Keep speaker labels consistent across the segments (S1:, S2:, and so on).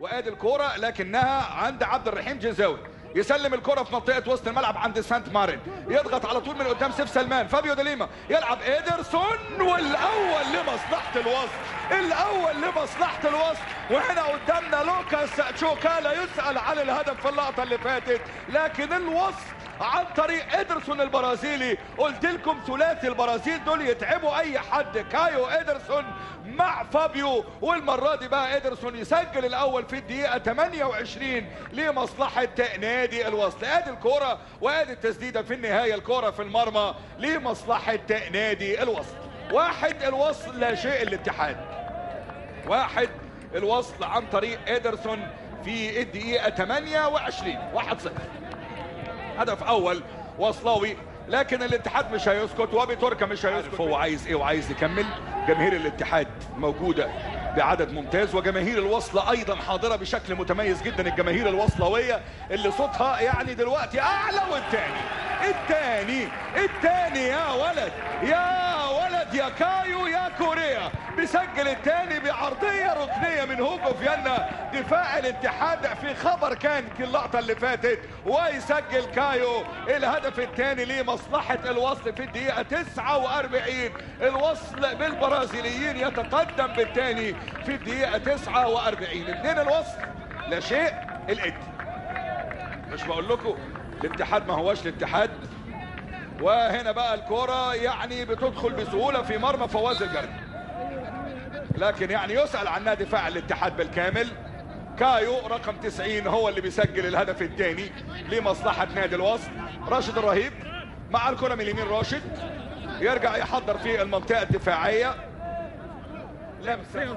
S1: وادي الكوره لكنها عند عبد الرحيم جزاوي يسلم الكرة في منطقة وسط الملعب عند سانت مارين يضغط على طول من قدام سيف سلمان فابيو ديليما يلعب ايدرسون والاول لمصلحة الوسط الاول لمصلحة الوسط وهنا قدامنا لوكاس تشوكالا يسأل عن الهدف في اللقطة اللي فاتت لكن الوسط عن طريق ادرسون البرازيلي قلت لكم ثلاثي البرازيل دول يتعبوا اي حد كايو ادرسون مع فابيو والمره دي بقى ادرسون يسجل الاول في الدقيقه 28 لمصلحه نادي الوصل ادي الكوره وادي التسديده في النهايه الكوره في المرمى لمصلحه نادي الوصل واحد الوصل لا شيء الاتحاد واحد الوصل عن طريق ادرسون في الدقيقه 28 1 0 هدف اول وصلاوي لكن الاتحاد مش هيسكت وابي تركا مش هيسكت هو عايز ايه وعايز يكمل جماهير الاتحاد موجوده بعدد ممتاز وجماهير الوصلة ايضا حاضرة بشكل متميز جدا الجماهير الوصلوية اللي صوتها يعني دلوقتي اعلى والتاني التاني التاني يا ولد يا ولد يا كايو يا كوريا بيسجل التاني بعرضية ركنية من هوجو فيانا دفاع الاتحاد في خبر كان في اللقطة اللي فاتت ويسجل كايو الهدف الثاني لمصلحة الوصل في الدقيقة 49 الوصل بالبرازيليين يتقدم بالثاني في الدقيقة 49 اثنين الوصل لا شيء الادي مش بقول لكم الاتحاد ما هوش الاتحاد وهنا بقى الكرة يعني بتدخل بسهولة في مرمى فواز الجري لكن يعني يسأل عنها دفاع الاتحاد بالكامل كايو رقم 90 هو اللي بيسجل الهدف الثاني لمصلحة نادي الوصل راشد الرهيب مع الكرة من اليمين راشد يرجع يحضر في المنطقة الدفاعية لمسة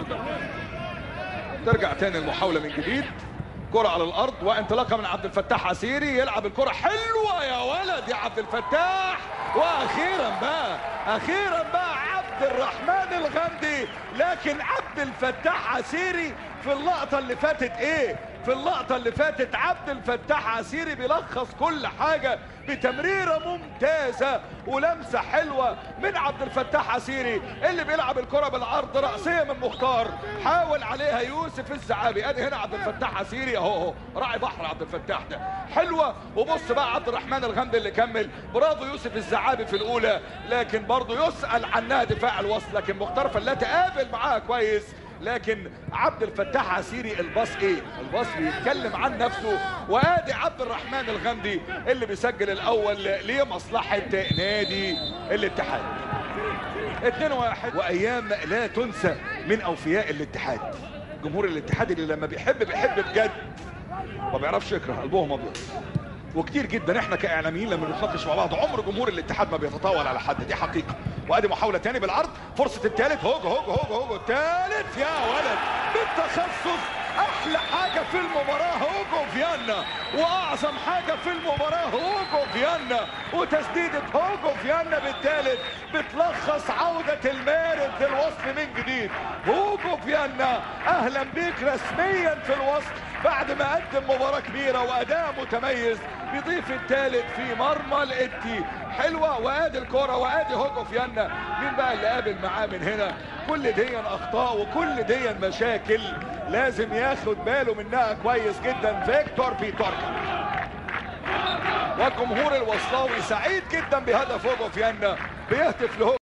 S1: ترجع تاني المحاولة من جديد كرة على الأرض وانطلاقة من عبد الفتاح عسيري يلعب الكرة حلوة يا ولد يا عبد الفتاح وأخيرا بقى أخيرا بقى عبد الرحمن الغندي لكن عبد الفتاح عسيري في اللقطة اللي فاتت ايه في اللقطة اللي فاتت عبد الفتاح عسيري بيلخص كل حاجة بتمريرة ممتازة ولمسة حلوة من عبد الفتاح عسيري اللي بيلعب الكرة بالعرض رأسية من مختار حاول عليها يوسف الزعابي ادي هنا عبد الفتاح عسيري اهو اهو راعي بحر عبد الفتاح ده حلوة وبص بقى عبد الرحمن الغندي اللي كمل برافو يوسف الزعابي في الاولى لكن برضه يسأل عنها دفاع الوصل لكن مختار فلاتي قابل معاها كويس لكن عبد الفتاح عسيري الباص ايه الباص بيتكلم عن نفسه وادي عبد الرحمن الغندي اللي بيسجل الاول لمصلحة نادي الاتحاد 2 واحد وايام لا تنسى من اوفياء الاتحاد جمهور الاتحاد اللي لما بيحب بيحب بجد ما بيعرفش يكره قلبهم ابيض وكتير جدا احنا كاعلاميين لما بنتناقش مع بعض عمر جمهور الاتحاد ما بيتطاول على حد دي حقيقه وادي محاوله تاني بالعرض فرصه الثالث هوجو هوجو هوجو هوجو الثالث يا ولد بالتخصص احلى حاجه في المباراه هوجو فيانا واعظم حاجه في المباراه هوجو فيانا وتسديده هوجو فيانا بالثالث بتلخص عوده المارد للوصف من جديد هوجو فيانا اهلا بيك رسميا في الوصف بعد ما قدم مباراة كبيرة وأداء متميز بيضيف الثالث في مرمى الاتي حلوة وادي الكرة وادي هوجو فيانا مين بقى اللي قابل معاه من هنا كل دي اخطاء وكل دي مشاكل لازم ياخد باله منها كويس جدا فيكتور بيتوركا والجمهور الوصلاوي سعيد جدا بهدف هوجو فيانا بيهتف لهوجو